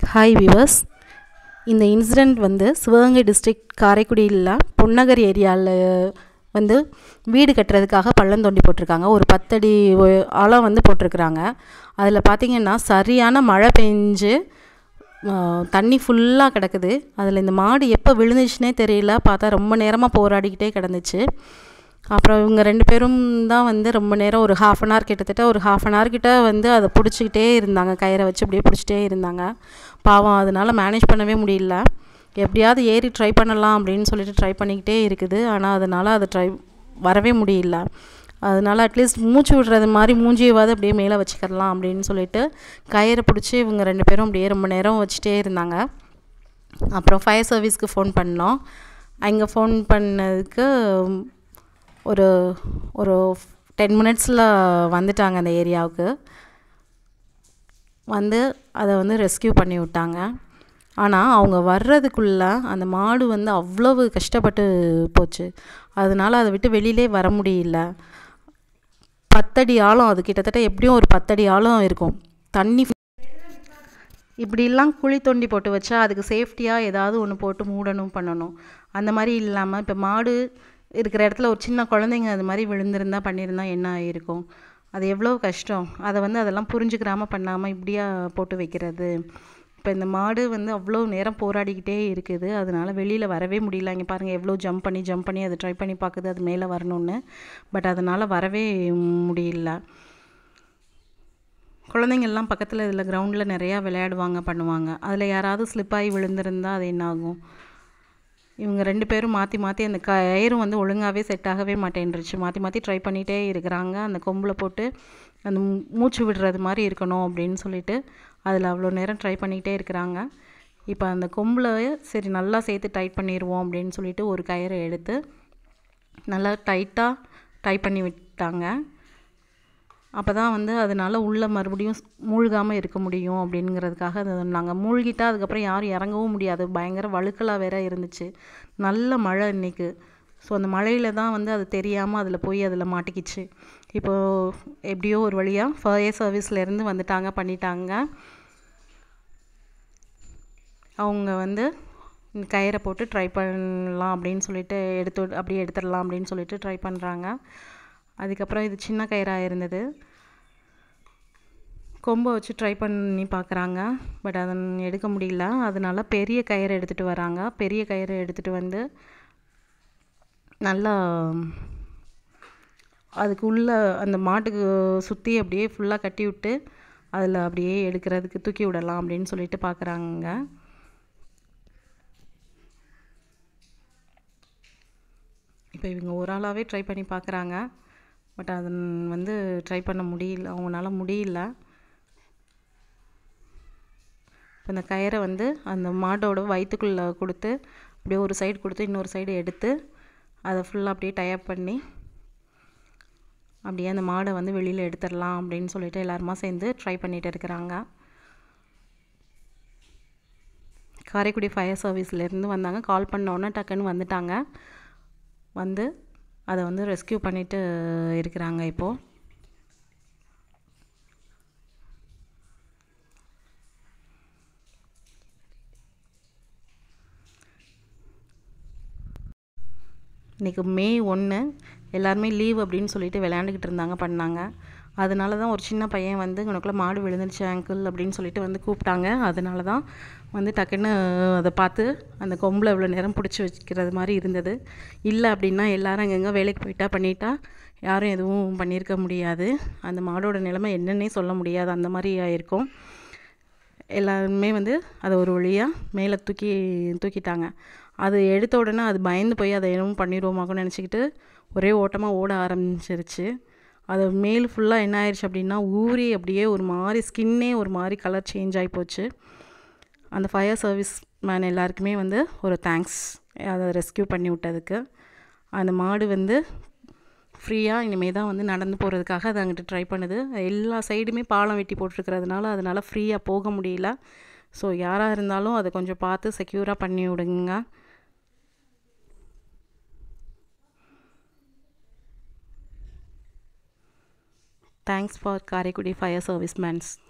hi viewers இந்த incident வந்து Sivaganga district காரைக்குடியில் பொன்னகர் ஏரியாவில் வந்து வீடு கட்டுறதுக்காக பள்ளம் தோண்டி போட்டிருக்காங்க ஒரு பத்தடி ஒ- ஆழம் வந்து போட்டிருக்கிறாங்க அதில் பார்த்தீங்கன்னா சரியான மழை பெஞ்சு ஆ, தண்ணி ஃபுல்லாக கிடக்குது அதில் இந்த மாடு எப்போ விழுந்துச்சுனே தெரியல பார்த்தா ரொம்ப நேரமாக போராடிக்கிட்டே கிடந்துச்சு அப்புறம் இவங்க ரெண்டு பேரும் தான் வந்து ரொம்ப நேரம் ஒரு ஹாஃப் அன் ஹவர் கிட்டத்தட்ட ஒரு ஹாஃப் அன் ஹவர் கிட்ட வந்து அதை பிடிச்சிக்கிட்டே இருந்தாங்க கயிறை வச்சு அப்படியே பிடிச்சிட்டே இருந்தாங்க பாவம் அதனால் மேனேஜ் பண்ணவே முடியல எப்படியாவது ஏறி ட்ரை பண்ணலாம் அப்படின்னு சொல்லிட்டு ட்ரை பண்ணிக்கிட்டே இருக்குது ஆனால் அதனால் அதை ட்ரை வரவே முடியல அதனால் அட்லீஸ்ட் மூச்சு விடுறது மாதிரி மூஞ்சியவாது அப்படியே மேலே வச்சுக்கலாம் அப்படின்னு சொல்லிட்டு கயிறை பிடிச்சி இவங்க ரெண்டு பேரும் அப்படியே ரொம்ப நேரம் வச்சுட்டே இருந்தாங்க அப்புறம் ஃபயர் சர்வீஸ்க்கு ஃபோன் பண்ணோம் அங்கே ஃபோன் பண்ணதுக்கு ஒரு ஒரு டென் மினிட்ஸில் வந்துட்டாங்க அந்த ஏரியாவுக்கு வந்து அதை வந்து ரெஸ்க்யூ பண்ணி விட்டாங்க ஆனால் அவங்க வர்றதுக்குள்ளே அந்த மாடு வந்து அவ்வளவு கஷ்டப்பட்டு போச்சு அதனால் அதை விட்டு வெளியிலே வர முடியல பத்தடி ஆழம் அது கிட்டத்தட்ட எப்படியும் ஒரு பத்தடி ஆழம் இருக்கும் தண்ணி இப்படிலாம் குழி தோண்டி போட்டு வச்சா அதுக்கு சேஃப்டியாக ஏதாவது ஒன்று போட்டு மூடணும் பண்ணணும் அந்த மாதிரி இல்லாமல் இப்போ மாடு இருக்கிற இடத்துல ஒரு சின்ன குழந்தைங்க அது மாதிரி விழுந்திருந்தா பண்ணியிருந்தா என்ன ஆகிருக்கும் அது எவ்வளோ கஷ்டம் அதை வந்து அதெல்லாம் புரிஞ்சுக்கிறாம பண்ணாமல் இப்படியா போட்டு வைக்கிறது இப்போ இந்த மாடு வந்து அவ்வளோ நேரம் போராடிக்கிட்டே இருக்குது அதனால வெளியில் வரவே முடியல இங்கே பாருங்கள் எவ்வளோ ஜம்ப் பண்ணி ஜம்ப் பண்ணி அதை ட்ரை பண்ணி பார்க்குது அது மேலே வரணும்னு பட் அதனால் வரவே முடியல குழந்தைங்கள்லாம் பக்கத்தில் இதில் கிரவுண்டில் நிறையா விளையாடுவாங்க பண்ணுவாங்க அதில் யாராவது ஸ்லிப் ஆகி விழுந்திருந்தா அது என்ன ஆகும் இவங்க ரெண்டு பேரும் மாற்றி மாற்றி அந்த கயிறும் வந்து ஒழுங்காகவே செட் ஆகவே மாட்டேன்ருச்சு மாற்றி மாற்றி ட்ரை பண்ணிகிட்டே இருக்கிறாங்க அந்த கொம்பில் போட்டு அந்த மூ- மூச்சு விடுறது மாதிரி இருக்கணும் அப்படின்னு சொல்லிட்டு அதில் அவ்வளோ நேரம் ட்ரை பண்ணிக்கிட்டே இருக்கிறாங்க இப்போ அந்த கொம்பில் சரி நல்லா சேர்த்து டைட் பண்ணிடுவோம் அப்படின்னு சொல்லிட்டு ஒரு கயிறை எடுத்து நல்லா டைட்டாக டை பண்ணி விட்டாங்க அப்போ தான் வந்து அதனால் உள்ளே மறுபடியும் ஸ்- மூழ்காமல் இருக்க முடியும் அப்படிங்கிறதுக்காக அது நாங்கள் மூழ்கிட்டா அதுக்கப்புறம் யாரும் இறங்கவும் முடியாது பயங்கர வழுக்கலாக வேற இருந்துச்சு நல்ல மழை இன்னைக்கு ஸோ அந்த மழையில் தான் வந்து அது தெரியாமல் அதில் போய் அதில் மாட்டிக்கிச்சு இப்போது எப்படியோ ஒரு வழியாக ஃபயர் சர்வீஸ்லேருந்து வந்துட்டாங்க பண்ணிட்டாங்க அவங்க வந்து இந்த கயிறை போட்டு ட்ரை பண்ணலாம் அப்படின்னு சொல்லிட்டு எடுத்து விட்- அப்படியே எடுத்துடலாம் அப்படின்னு சொல்லிட்டு ட்ரை பண்ணுறாங்க அதுக்கப்புறம் இது சின்ன கயிறாக இருந்தது கொம்பை வச்சு ட்ரை பண்ணி பார்க்குறாங்க பட் அதை எடுக்க முடியல அதனால பெரிய கயிறை எடுத்துகிட்டு வராங்க பெரிய கயிறை எடுத்துகிட்டு வந்து நல்லா அதுக்கு உள்ள அந்த மாட்டுக்கு சுற்றி அப்படியே ஃபுல்லாக கட்டி விட்டு அதில் அப்படியே எடுக்கிறதுக்கு தூக்கி விடலாம் அப்படின்னு சொல்லிட்டு பார்க்குறாங்க இப்போ இவங்க ஒரு ஆளாகவே ட்ரை பண்ணி பார்க்குறாங்க பட் அது வந்து ட்ரை பண்ண முடியல அவங்களால முடியல இப்போ இந்த கயிறை வந்து அந்த மாட்டோட வயிற்றுக்குள்ளே கொடுத்து அப்படியே ஒரு சைடு கொடுத்து இன்னொரு சைடு எடுத்து அதை ஃபுல்லாக அப்படியே டயப் பண்ணி அப்படியே அந்த மாடை வந்து வெளியில் எடுத்துடலாம் அப்படின்னு சொல்லிட்டு எல்லாருமா சேர்ந்து ட்ரை பண்ணிட்டு இருக்கிறாங்க காரைக்குடி ஃபயர் சர்வீஸ்லேருந்து வந்தாங்க கால் பண்ண உடனே டக்குன்னு வந்துட்டாங்க வந்து அதை வந்து ரெஸ்க்யூ பண்ணிட்டு இருக்கிறாங்க இப்போது இன்றைக்கி மே ஒன்று எல்லாருமே லீவ் அப்படின்னு சொல்லிட்டு விளையாண்டுக்கிட்டு இருந்தாங்க பண்ணாங்க அதனால தான் ஒரு சின்ன பையன் வந்து உனக்குள்ள மாடு விழுந்துருச்சு அங்கிள் அப்படின்னு சொல்லிட்டு வந்து கூப்பிட்டாங்க அதனால தான் வந்து டக்குன்னு அதை பார்த்து அந்த கொம்பில் இவ்வளோ நேரம் பிடிச்சி வச்சுக்கிறது மாதிரி இருந்தது இல்லை அப்படின்னா எல்லாரும் அங்கங்கே வேலைக்கு போயிட்டா பண்ணிட்டா யாரும் எதுவும் பண்ணியிருக்க முடியாது அந்த மாடோட நிலைமை என்னன்னே சொல்ல முடியாது அந்த மாதிரி ஆயிருக்கும் எல்லாருமே வந்து அதை ஒரு வழியாக மேலே தூக்கி தூக்கிட்டாங்க அது எடுத்த உடனே அது பயந்து போய் அதை என்னமோ பண்ணிடுவோமாக்குன்னு நினச்சிக்கிட்டு ஒரே ஓட்டமாக ஓட ஆரம்பிச்சிருச்சு அது மேல் ஃபுல்லாக என்ன ஆயிடுச்சு அப்படின்னா ஊறி அப்படியே ஒரு மாதிரி ஸ்கின்னே ஒரு மாதிரி கலர் சேஞ்ச் ஆகி போச்சு அந்த ஃபயர் சர்வீஸ் மேன் எல்லாருக்குமே வந்து ஒரு தேங்க்ஸ் அதை ரெஸ்க்யூ பண்ணி விட்டதுக்கு அந்த மாடு வந்து ஃப்ரீயாக இனிமேல் தான் வந்து நடந்து போகிறதுக்காக அது அங்கிட்டு ட்ரை பண்ணுது எல்லா சைடுமே பாலம் வெட்டி போட்டிருக்கிறதுனால அதனால் ஃப்ரீயாக போக முடியல ஸோ யாராக இருந்தாலும் அதை கொஞ்சம் பார்த்து செக்யூராக பண்ணி விடுங்க thanks for Karaikudi fire service mens